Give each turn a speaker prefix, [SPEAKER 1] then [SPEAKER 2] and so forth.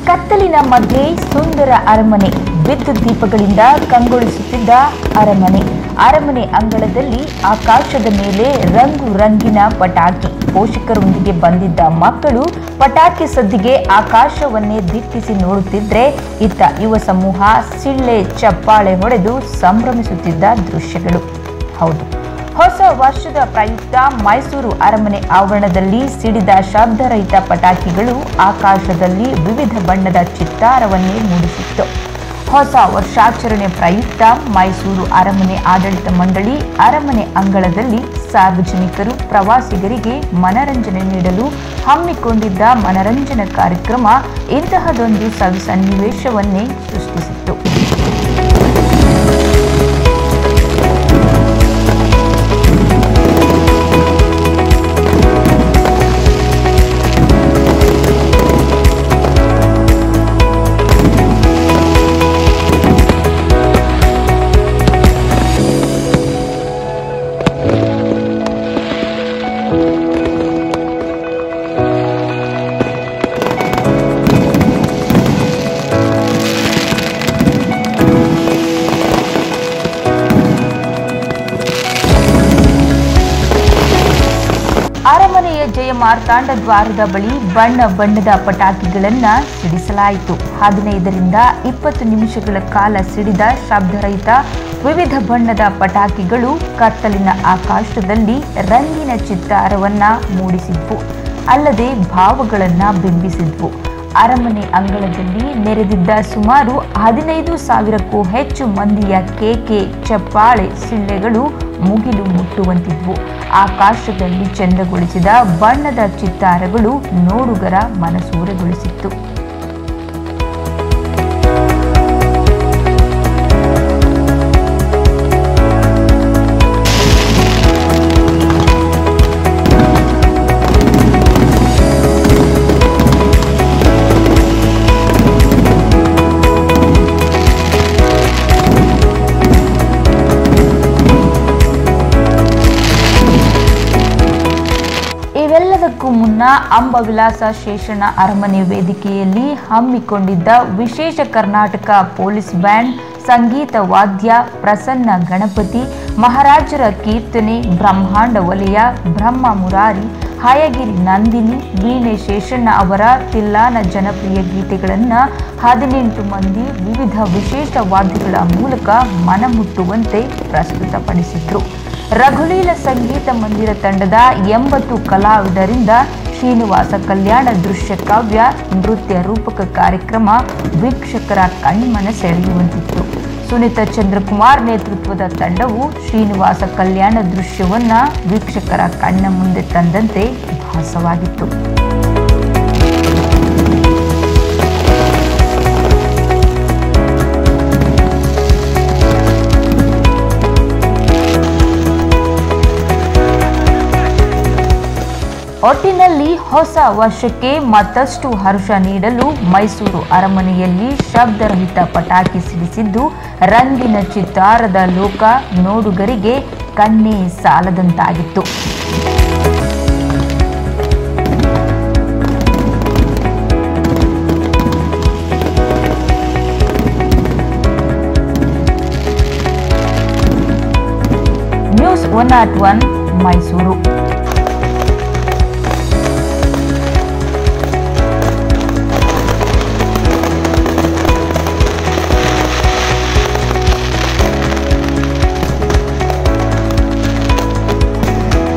[SPEAKER 1] ಕತ್ತಲಿನ ಮಧ್ಯೆ ಸುಂದರ ಅರಮನೆ ವಿದ್ಯುತ್ ದೀಪಗಳಿಂದ ಕಂಗೊಳಿಸುತ್ತಿದ್ದ ಅರಮನೆ ಅರಮನೆ ಅಂಗಳದಲ್ಲಿ ಆಕಾಶದ ಮೇಲೆ ರಂಗು ರಂಗಿನ ಪಟಾಕಿ ಪೋಷಕರೊಂದಿಗೆ ಬಂದಿದ್ದ ಮಕ್ಕಳು ಪಟಾಕಿ ಸದ್ದಿಗೆ ಆಕಾಶವನ್ನೇ ದಿಟ್ಟಿಸಿ ನೋಡುತ್ತಿದ್ರೆ ಇತ್ತ ಯುವ ಸಮೂಹ ಸಿಳ್ಳೆ ಚಪ್ಪಾಳೆ ಹೊಡೆದು ಸಂಭ್ರಮಿಸುತ್ತಿದ್ದ ದೃಶ್ಯಗಳು ಹೌದು ಹೊಸ ವರ್ಷದ ಪ್ರಯುಕ್ತ ಮೈಸೂರು ಅರಮನೆ ಆವರಣದಲ್ಲಿ ಸಿಡಿದ ಶಬ್ದರಹಿತ ಪಟಾಕಿಗಳು ಆಕಾಶದಲ್ಲಿ ವಿವಿಧ ಬಣ್ಣದ ಚಿತ್ತಾರವನ್ನೇ ಮೂಡಿಸಿತ್ತು ಹೊಸ ವರ್ಷಾಚರಣೆ ಪ್ರಯುಕ್ತ ಮೈಸೂರು ಅರಮನೆ ಆಡಳಿತ ಮಂಡಳಿ ಅರಮನೆ ಅಂಗಳದಲ್ಲಿ ಸಾರ್ವಜನಿಕರು ಪ್ರವಾಸಿಗರಿಗೆ ಮನರಂಜನೆ ನೀಡಲು ಹಮ್ಮಿಕೊಂಡಿದ್ದ ಮನರಂಜನಾ ಕಾರ್ಯಕ್ರಮ ಇಂತಹದೊಂದು ಸವಿ ಸನ್ನಿವೇಶವನ್ನೇ ಸೃಷ್ಟಿಸಿತ್ತು ಅರಮನೆಯ ಜಯ ಮಾರ್ತಾಂಡ ದ್ವಾರದ ಬಳಿ ಬಣ್ಣ ಬಣ್ಣದ ಪಟಾಕಿಗಳನ್ನ ಸಿಡಿಸಲಾಯಿತು ಹದಿನೈದರಿಂದ ಇಪ್ಪತ್ತು ನಿಮಿಷಗಳ ಕಾಲ ಸಿಡಿದ ಶಬ್ದರಹಿತ ವಿವಿಧ ಬಣ್ಣದ ಪಟಾಕಿಗಳು ಕತ್ತಲಿನ ಆಕಾಶದಲ್ಲಿ ರಂಗಿನ ಚಿತ್ತಾರವನ್ನ ಮೂಡಿಸಿದ್ವು ಅಲ್ಲದೆ ಭಾವಗಳನ್ನ ಬಿಂಬಿಸಿದ್ವು ಅರಮನೆ ಅಂಗಳದಲ್ಲಿ ನೆರೆದಿದ್ದ ಸುಮಾರು ಹದಿನೈದು ಸಾವಿರಕ್ಕೂ ಹೆಚ್ಚು ಮಂದಿಯ ಕೇಕೆ ಚಪ್ಪಾಳೆ ಸಿಳ್ಳೆಗಳು ಮುಗಿಲು ಮುಟ್ಟುವಂತಿದ್ವು ಆಕಾಶದಲ್ಲಿ ಚಂದಗೊಳಿಸಿದ ಬಣ್ಣದ ಚಿತ್ತಾರಗಳು ನೋಡುಗರ ಮನಸೂರೆಗೊಳಿಸಿತ್ತು ಇವೆಲ್ಲದಕ್ಕೂ ಮುನ್ನ ಅಂಬವಿಲಾಸ ಶೇಷಣ ಅರಮನೆ ವೇದಿಕೆಯಲ್ಲಿ ಹಮ್ಮಿಕೊಂಡಿದ್ದ ವಿಶೇಷ ಕರ್ನಾಟಕ ಪೊಲೀಸ್ ಬ್ಯಾಂಡ್ ಸಂಗೀತ ವಾದ್ಯ ಪ್ರಸನ್ನ ಗಣಪತಿ ಮಹಾರಾಜರ ಕೀರ್ತನೆ ಬ್ರಹ್ಮಾಂಡ ವಲಯ ಬ್ರಹ್ಮ ಮುರಾರಿ ಹಯಗಿರಿ ನಂದಿನಿ ವೀಣೆ ಶೇಷಣ್ಣ ಅವರ ತಿಲ್ಲಾನ ಜನಪ್ರಿಯ ಗೀತೆಗಳನ್ನು ಹದಿನೆಂಟು ಮಂದಿ ವಿವಿಧ ವಿಶೇಷ ವಾದ್ಯಗಳ ಮೂಲಕ ಮನಮುಟ್ಟುವಂತೆ ಪ್ರಸ್ತುತಪಡಿಸಿದ್ರು ರಘುಲೀಲ ಸಂಗೀತ ಮಂದಿರ ತಂಡದ ಎಂಬತ್ತು ಕಲಾವಿದರಿಂದ ಶ್ರೀನಿವಾಸ ಕಲ್ಯಾಣ ದೃಶ್ಯ ಕಾವ್ಯ ನೃತ್ಯ ರೂಪಕ ಕಾರ್ಯಕ್ರಮ ವೀಕ್ಷಕರ ಕಣ್ಮನ ಸೆಳೆಯುವಂತಿತ್ತು ಸುನೀತಾ ಚಂದ್ರಕುಮಾರ್ ನೇತೃತ್ವದ ತಂಡವು ಶ್ರೀನಿವಾಸ ಕಲ್ಯಾಣ ದೃಶ್ಯವನ್ನ ವೀಕ್ಷಕರ ಕಣ್ಣ ಮುಂದೆ ತಂದಂತೆ ಭಾಸವಾಗಿತ್ತು ಒಟ್ಟಿನಲ್ಲಿ ಹೊಸ ವರ್ಷಕ್ಕೆ ಮತ್ತಷ್ಟು ಹರ್ಷ ನೀಡಲು ಮೈಸೂರು ಅರಮನೆಯಲ್ಲಿ ಶಬ್ದರಹಿತ ಪಟಾಕಿ ಸಿಡಿಸಿದ್ದು ರಂಗಿನ ಚಿತ್ತಾರದ ಲೋಕ ನೋಡುಗರಿಗೆ ಕಣ್ಣೇ ಸಾಲದಂತಾಗಿತ್ತು news one not one Mysuru